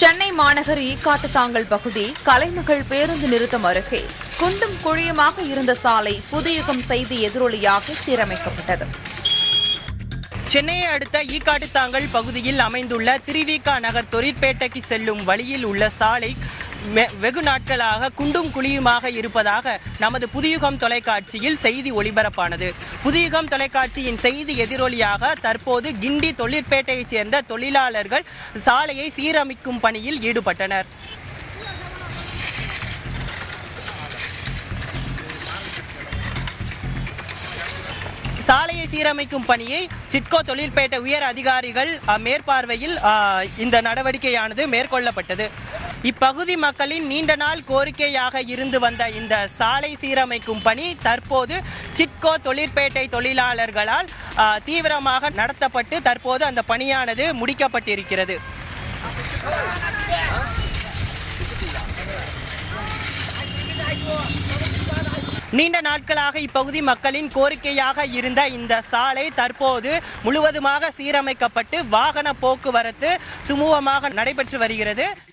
சென்னை மாநகர் ஈக்காட்டுத்தாங்கல் பகுதி கலைமகள் பேருந்து நிறுத்தம் அருகே குண்டும் குழியுமாக இருந்த சாலை புதுயுகம் செய்தி எதிரொலியாக சீரமைக்கப்பட்டது சென்னையை அடுத்த ஈக்காட்டுத்தாங்கல் பகுதியில் அமைந்துள்ள திருவிகா நகர் தொழிற்பேட்டைக்கு செல்லும் வழியில் உள்ள சாலை மெ- வெகு நாட்களாக குண்டும் குழியுமாக இருப்பதாக நமது புதியுகம் தொலைக்காட்சியில் செய்தி ஒளிபரப்பானது புதியுகம் தொலைக்காட்சியின் செய்தி எதிரொலியாக தற்போது கிண்டி தொழிற்பேட்டையைச் சேர்ந்த தொழிலாளர்கள் சாலையை சீரமைக்கும் பணியில் ஈடுபட்டனர் சாலையை சீரமைக்கும் பணியை சிட்கோ தொழிற்பேட்டை உயர் அதிகாரிகள் அ, மேற்பார்வையில் அ, இந்த நடவடிக்கையானது மேற்கொள்ளப்பட்டது இப்பகுதி மக்களின் நீண்ட நாள் கோரிக்கையாக இருந்து வந்த இந்த சாலை சீரமைக்கும் பணி தற்போது சிட்கோ தொழிற்பேட்டை தொழிலாளர்களால் அ, தீவிரமாக நடத்தப்பட்டு தற்போது அந்த பணியானது முடிக்கப்பட்டிருக்கிறது நீண்ட நாட்களாக இப்பகுதி மக்களின் கோரிக்கையாக இருந்த இந்த சாலை தற்போது முழுவதுமாக சீரமைக்கப்பட்டு வாகன போக்குவரத்து சுமூகமாக நடைபெற்று வருகிறது